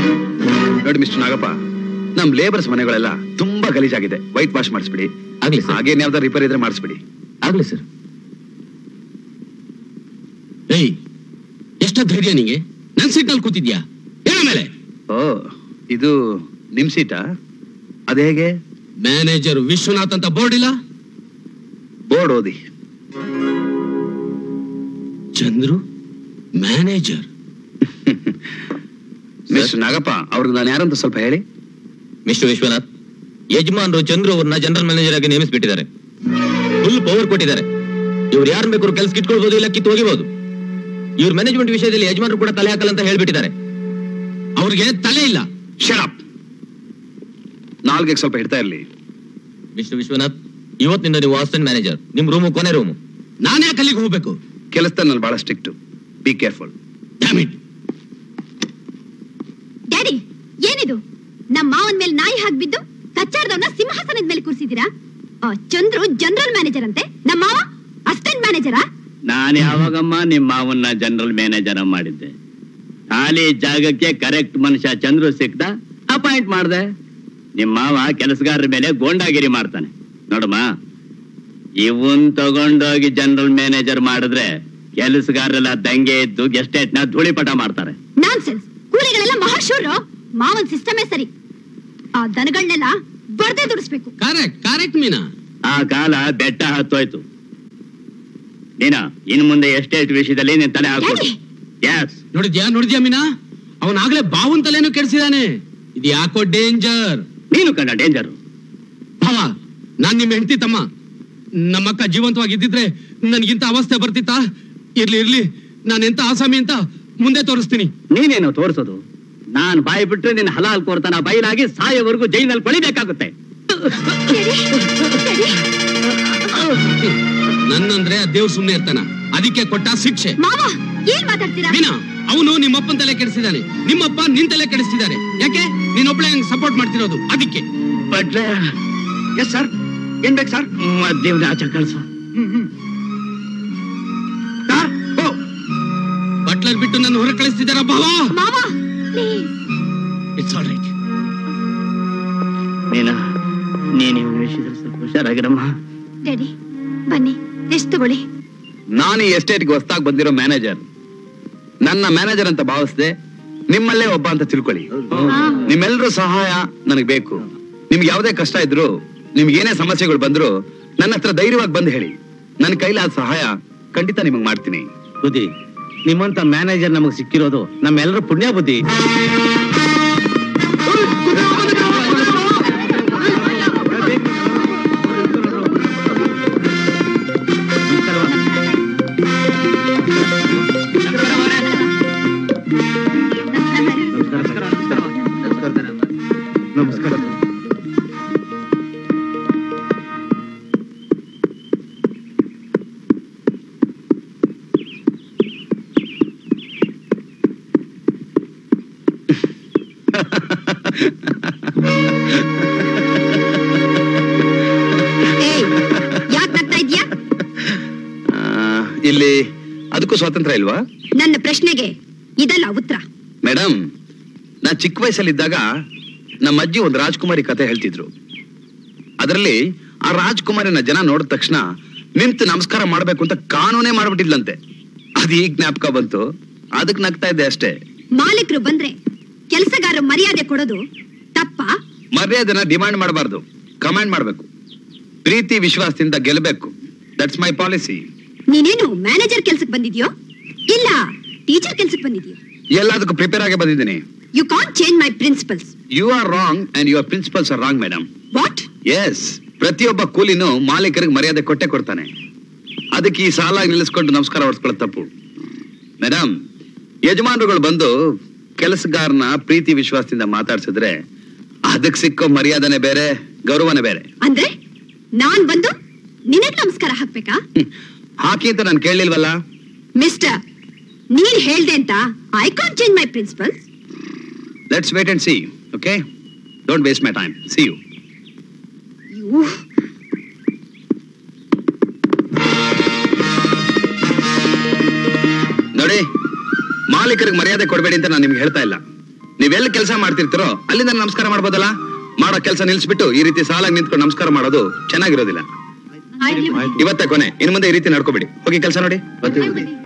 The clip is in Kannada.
ನೋಡಿ ಮಿಸ್ಟರ್ ನಾಗಪ್ಪ ನಮ್ ಲೇಬರ್ಸ್ ಮನೆಗಳೆಲ್ಲ ತುಂಬಾ ಗಲೀಜಾಗಿದೆ ವೈಟ್ ವಾಶ್ ಮಾಡಿಸ್ಬಿಡಿ ಆಗ್ಲಿ ಸರ್ ಹಾಗೇನ್ ಯಾವ್ದಾರು ರಿಪೇರ್ ಇದ್ರೆ ಮಾಡಿಸ್ಬಿಡಿ ಆಗ್ಲಿ ಸರ್ ಏಯ್ ಎಷ್ಟ ಧೈರ್ಯ ನಿಂಗೆ ನನ್ ಸೀಟ್ನಲ್ಲಿ ಕೂತಿದ್ಯಾ ಹೇಳ ಮೇಲೆ ಓ ಇದು ನಿಮ್ ಸೀಟಾ ಅದ ಹೇಗೆ ಮ್ಯಾನೇಜರ್ ವಿಶ್ವನಾಥ್ ಅಂತ ಬೋರ್ಡ್ ಇಲ್ಲ ಬೋರ್ಡ್ ಓದಿ ಚಂದ್ರು ಮ್ಯಾನೇಜರ್ ಮಿಸ್ಟರ್ ನಾಗಪ್ಪ ಅವ್ರಿಗೆ ನಾನು ಯಾರಂತ ಸ್ವಲ್ಪ ಹೇಳಿ ಮಿಸ್ಟರ್ ವಿಶ್ವನಾಥ್ ಯಜಮಾನ್ರು ಚಂದ್ರು ಅವ್ರನ್ನ ಜನರಲ್ ಮ್ಯಾನೇಜರ್ ಆಗಿ ನೇಮಿಸ್ಬಿಟ್ಟಿದ್ದಾರೆ ಫುಲ್ ಪವರ್ ಕೊಟ್ಟಿದ್ದಾರೆ ಇವ್ರು ಯಾರನ್ನ ಬೇಕಾದ್ರೂ ಕೆಲ್ಸಕ್ಕೆ ಇಟ್ಕೊಳ್ಬಹುದು ಇಲ್ಲ ಕಿತ್ತು ಹೋಗಿಬಹುದು ಇವ್ರ ಮ್ಯಾನೇಜ್ಮೆಂಟ್ ವಿಷಯದಲ್ಲಿ ಯಜಮಾನ್ರು ಕೂಡ ತಲೆ ಹಾಕಲ್ಲ ಅಂತ ಹೇಳ್ಬಿಟ್ಟಿದ್ದಾರೆ ಅವ್ರಿಗೆ ತಲೆ ಇಲ್ಲ ಶಡಪ್ ನಾಲ್ಗೆ ಸ್ವಲ್ಪ ಇಡ್ತಾ ಇರ್ಲಿ ಮಿಸ್ಟರ್ ವಿಶ್ವನಾಥ್ ಇವತ್ತಿನಿಂದ ನೀವು ಅಸಿಸ್ಟೆಂಟ್ ಮ್ಯಾನೇಜರ್ ನಿಮ್ ರೂಮು ಕೊನೆ ರೂಮು ನಾನ್ ಯಾಕೆ ಅಲ್ಲಿಗೆ ಹೋಗ್ಬೇಕು ಕೆಲಸದಲ್ಲಿ ನಾನು ಬಹಳ strict be careful Damn it. Daddy ಏನಿದು ನಮ್ಮ ಮಾವನ್ ಮೇಲೆ ನಾಯಿ ಹಾಕ್ಬಿದ್ದು ಕಚ್ಚಾರ್ದವ್ನ ಸಿಂಹಾಸನದ ಮೇಲೆ ಕೂರಿಸಿದ್ದೀರಾ ಚಂದ್ರು ಜನರಲ್ ಮ್ಯಾನೇಜರ್ ಅಂತೆ ನಮ್ಮ ಮಾವ ಅಸಿಸ್ಟೆಂಟ್ ಮ್ಯಾನೇಜರಾ ನಾನು ಯಾವಾಗಮ್ಮ ನಿಮ್ಮ ಮಾವನ್ನ ಜನರಲ್ ಮ್ಯಾನೇಜರ್ ಮಾಡಿದ್ದೆ ಖಾಲಿ ಜಾಗಕ್ಕೆ ಕರೆಕ್ಟ್ ಮನುಷ್ಯ ಚಂದ್ರು ಸಿಕ್ತ ಅಪಾಯಿಂಟ್ ಮಾಡ್ದೆ ನಿಮ್ಮ ಮಾವ ಕೆಲಸಗಾರರ ಮೇಲೆ ಗೋಂಡಾಗಿರಿ ಮಾಡ್ತಾನೆ ನೋಡಮ್ಮ ಇವನ್ ತಗೊಂಡೋಗಿ ಜನರಲ್ ಮ್ಯಾನೇಜರ್ ಮಾಡಿದ್ರೆ ಕೆಲಸಗಾರರೆಲ್ಲ ದಂಗೆ ಇದ್ದು ಗೆಸ್ಟೇಟ್ ನ ಧೂಳಿಪಟ ಮಾಡ್ತಾರೆ ನಾನ್ಸೆನ್ಸ್ ಕೂಲಿಗಳೆಲ್ಲ ಮಹಾಶೂರು ಮಾವನ್ ಸಿಸ್ಟಮೇ ಸರಿ ಆ ದನಗಳನ್ನೆಲ್ಲ ಬರ್ದೇ ದುಡಿಸ್ಬೇಕು ಕರೆಕ್ಟ್ ಕರೆಕ್ಟ್ ಮೀನಾ ಆ ಕಾಲ ಬೆಟ್ಟ ಹತ್ತೋಯ್ತು ನೀನ ಇನ್ ಮುಂದೆ ಎಸ್ಟೇಟ್ ವಿಷಯದಲ್ಲಿ ನೀನ್ ತಲೆ ಹಾಕ್ಬೋದು ಎಸ್ ನೋಡಿದ್ಯಾ ನೋಡಿದ್ಯಾ ಮೀನಾ ಅವನ್ ಆಗ್ಲೇ ಬಾವನ್ ತಲೆನೂ ಕೆಡಿಸಿದಾನೆ ಇದು ಯಾಕೋ ಡೇಂಜರ್ ನೀನು ಕಂಡ ಡೇಂಜರ್ ಭಾವ ನಾನ್ ನಿಮ್ ಹೆಂಡತಿ ತಮ್ಮ ನಮ್ಮಕ್ಕ ಜೀವಂತವಾಗಿ ಇದ್ದಿದ್ರೆ ನನ್ಗಿಂತ ಅವಸ್ಥೆ ಬರ್ತಿತ್ತಾ ಇರ್ಲಿ ಇರ್ಲಿ ನಾನ್ ಎಂತ ಆಸಾಮಿ ಅಂತ ಮುಂದೆ ತೋರಿಸ್ತೀನಿ ನೀನೇನು ತೋರಿಸೋದು ನಾನ್ ಬಾಯಿ ಬಿಟ್ರೆ ನಿನ್ನ ಹಲಾಲ್ ಕೋರ್ತಾನ ಬಯಲಾಗಿ ಸಾಯೋವರೆಗೂ ಜೈಲಲ್ಲಿ ಕೊಳಿಬೇಕಾಗುತ್ತೆ ನನ್ನಂದ್ರೆ ಆ ದೇವ್ರು ಸುಮ್ನೆ ಇರ್ತಾನ ಅದಕ್ಕೆ ಕೊಟ್ಟ ಶಿಕ್ಷೆ ಮಾವ ಏನ್ ಮಾತಾಡ್ತೀರಾ ಮೀನಾ ಅವನು ನಿಮ್ಮಪ್ಪನ ತಲೆ ಕೆಡಿಸಿದಾನೆ ನಿಮ್ಮಪ್ಪ ನಿನ್ ತಲೆ ಕೆಡಿಸ್ತಿದ್ದಾರೆ ಯಾಕೆ ನೀನ್ ಒಬ್ಳೆ ಸಪೋರ್ಟ್ ಮಾಡ್ತಿರೋದು ಅದಕ್ಕೆ ಬಟ್ಲೆ ಎಸ್ ಸರ್ ಏನ್ ಬೇಕು ಸರ್ ಮದ್ಯವ್ನ ಆಚೆ ಕಳ್ಸು ಬಟ್ಲರ್ ಬಿಟ್ಟು ನನ್ನ ಹೊರ ಕಳಿಸ್ತಿದಾರ ಭಾವ ಮಾವ ಪ್ಲೀಸ್ ಇಟ್ಸ್ ಆಲ್ ರೈಟ್ ನೀನ ನೀನು ಇವನ ವಿಷಯದಲ್ಲಿ ಸ್ವಲ್ಪ ಹುಷಾರಾಗಿರಮ್ಮ ಡ್ಯಾಡಿ ಬನ್ನಿ ರೆಸ್ಟ್ ತಗೊಳ್ಳಿ ನಾನು ಈ ಎಸ್ಟೇಟ್ಗೆ ಹೊಸ್ದಾಗಿ ಬಂದಿರೋ ಮ್ಯಾನೇಜರ್ ನನ್ನ ಮ್ಯಾನೇಜರ್ ಅಂತ ಭಾವಿಸ್ದೆ ನಿಮ್ಮಲ್ಲೇ ಒಬ್ಬ ಅಂತ ತಿಳ್ಕೊಳ್ಳಿ ನಿಮ್ಮೆಲ್ಲರೂ ಸಹಾಯ ನನಗೆ ಬೇಕು ನಿಮ್ಗೆ ಯಾವುದೇ ಕಷ್ಟ ಇದ್ರು ನಿಮ್ಗೆ ಏನೇ ಸಮಸ್ಯೆಗಳು ಬಂದ್ರು ನನ್ನ ಹತ್ರ ಧೈರ್ಯವಾಗಿ ಬಂದು ಹೇಳಿ ನನ್ನ ಕೈಲಾದ ಸಹಾಯ ಖಂಡಿತ ನಿಮಗೆ ಮಾಡ್ತೀನಿ ಬುದ್ಧಿ ನಿಮ್ಮಂತ ಮ್ಯಾನೇಜರ್ ನಮಗ್ ಸಿಕ್ಕಿರೋದು ನಮ್ಮೆಲ್ಲರ ಪುಣ್ಯ ಬುದ್ಧಿ ನಮಸ್ಕಾರ ಏಯ್ ಯಾಕ್ ನಗ್ತಾ ಇದ್ಯಾ ಆ, ಇಲ್ಲಿ ಅದಕ್ಕೂ ಸ್ವಾತಂತ್ರ್ಯ ಇಲ್ವಾ ನನ್ನ ಪ್ರಶ್ನೆಗೆ ಇದಲ್ಲ ಉತ್ತರ ಮೇಡಮ್ ನಾ ಚಿಕ್ಕ ವಯಸ್ಸಲ್ಲಿದ್ದಾಗ ನಮ್ಮ ಅಜ್ಜಿ ಒಂದು ರಾಜ್ಕುಮಾರಿ ಕತೆ ಹೇಳ್ತಿದ್ರು ಅದರಲ್ಲಿ ಆ ರಾಜ್ಕುಮಾರಿನ ಜನ ನೋಡಿದ ತಕ್ಷಣ ನಿಂತು ನಮಸ್ಕಾರ ಮಾಡ್ಬೇಕು ಅಂತ ಕಾನೂನೇ ಮಾಡ್ಬಿಟ್ಟಿದ್ಲಂತೆ ಅದು ಈಗ ಜ್ಞಾಪಕ ಬಂತು ಅದಕ್ಕೆ ನಗ್ತಾ ಇದ್ದೆ ಅಷ್ಟೇ ಮಾಲೀಕರು ಬಂದ್ರೆ ಕೆಲಸಗಾರ ಮರ್ಯಾದೆ ಕೊಡೋದು ತಪ್ಪ ಮರ್ಯಾದೆನ ಡಿಮಾಂಡ್ ಮಾಡಬಾರ್ದು ಕಮಾಂಡ್ ಮಾಡಬೇಕು ಪ್ರೀತಿ ವಿಶ್ವಾಸದಿಂದ ಗೆಲ್ಲಬೇಕು ದಟ್ಸ್ ಮೈ ಪಾಲಿಸಿ ನೀನೇನು ಮ್ಯಾನೇಜರ್ ಕೆಲ್ಸಕ್ಕೆ ಬಂದಿದ್ಯೋ ಇಲ್ಲ ಟೀಚರ್ ಕೆಲ್ಸಕ್ಕೆ ಬಂದಿದ್ಯೋ ಎಲ್ಲದಕ್ಕೂ ಪ್ರಿಪೇರ್ ಆಗಿ ಬಂದಿದ್ದೀನಿ you can't change my principles you are wrong and your principles are wrong madam what is ಪ್ರತಿಯೊಬ್ಬ ಕೂಲಿನೂ ಮಾಲೀಕರಿಗೆ ಮರ್ಯಾದೆ ಕೊಟ್ಟೆ ಕೊಡ್ತಾನೆ ಅದಕ್ಕೆ ಈ ಸಾಲ ನಿಲ್ಲಿಸ್ಕೊಂಡು ನಮಸ್ಕಾರ ಹೊಡ್ಸ್ಕೊಳ್ಳೋದು ತಪ್ಪು ಮೇಡಮ್ ಯಜಮಾನರುಗಳು ಬಂದು ಕೆಲಸಗಾರನ ಪ್ರೀತಿ ವಿಶ್ವಾಸದಿಂದ ಮಾತಾಡ್ಸಿದ್ರೆ ಅದಕ್ಕೆ ಸಿಕ್ಕೋ ಮರ್ಯಾದನೆ ಬೇರೆ ಗೌರವನೇ ಬೇರೆ ಅಂದ್ರೆ ನಾನ್ ಬಂದು ನಿನಗ್ ನಮಸ್ಕಾರ ಹಾಕ್ಬೇಕಾ ಹ್ಮ್. ಹಾಕಿ ಅಂತ ನಾನು ಕೇಳಲಿಲ್ವಲ್ಲ ಮಿಸ್ಟರ್ ನೀನ್ ಹೇಳ್ದೆ ಅಂತ I can't change my principles let's wait and see okay don't waste my time see you ನೋಡಿ ಮಾಲೀಕರಿಗೆ ಮರ್ಯಾದೆ ಕೊಡಬೇಡಿ ಅಂತ ನಾನು ನಿಮ್ಗೆ ಹೇಳ್ತಾ ಇಲ್ಲ ನೀವೆಲ್ಲ ಕೆಲಸ ಮಾಡ್ತಿರ್ತೀರೋ ಅಲ್ಲಿಂದ ನಮಸ್ಕಾರ ಮಾಡ್ಬೋದಲ್ಲ ಮಾಡೋ ಕೆಲಸ ನಿಲ್ಸ್ಬಿಟ್ಟು ಈ ರೀತಿ ಸಾಲಾಗಿ ನಿಂತ್ಕೊಂಡು ನಮಸ್ಕಾರ ಮಾಡೋದು ಚೆನ್ನಾಗಿರೋದಿಲ್ಲ ಇವತ್ತೇ ಕೊನೆ ಇನ್ನು ಮುಂದೆ ಈ ರೀತಿ ನಡ್ಕೋಬೇಡಿ ಹೋಗಿ ಕೆಲಸ ನೋಡಿ